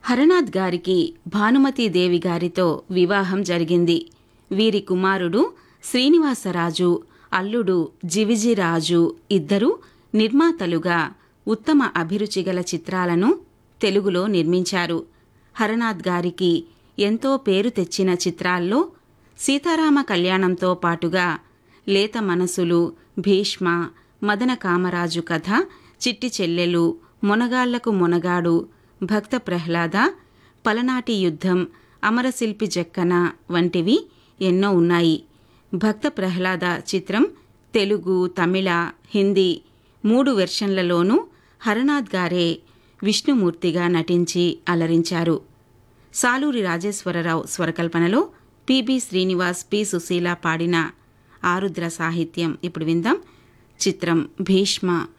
హరనాథ్ గారికి భానుమతీదేవి గారితో వివాహం జరిగింది వీరి కుమారుడు శ్రీనివాసరాజు అల్లుడు జివిజిరాజు ఇద్దరూ నిర్మాతలుగా ఉత్తమ అభిరుచి గల చిత్రాలను తెలుగులో నిర్మించారు హరనాథ్ గారికి ఎంతో పేరు తెచ్చిన చిత్రాల్లో సీతారామ కళ్యాణంతో పాటుగా లేత మనసులు భీష్మ మదన కామరాజు కథ చిట్టి చెల్లెలు మొనగాళ్లకు మొనగాడు భక్త ప్రహ్లాద పలనాటి యుద్ధం అమరశిల్పి జక్కన వంటివి ఎన్నో ఉన్నాయి భక్త ప్రహ్లాద చిత్రం తెలుగు తమిళ హిందీ మూడు వెర్షన్లలోనూ హరనాథ్ గారే విష్ణుమూర్తిగా నటించి అలరించారు సాలూరి రాజేశ్వరరావు స్వరకల్పనలో పిబి శ్రీనివాస్ పి సుశీల పాడిన ఆరుద్ర సాహిత్యం ఇప్పుడు విందాం చిత్రం భీష్మ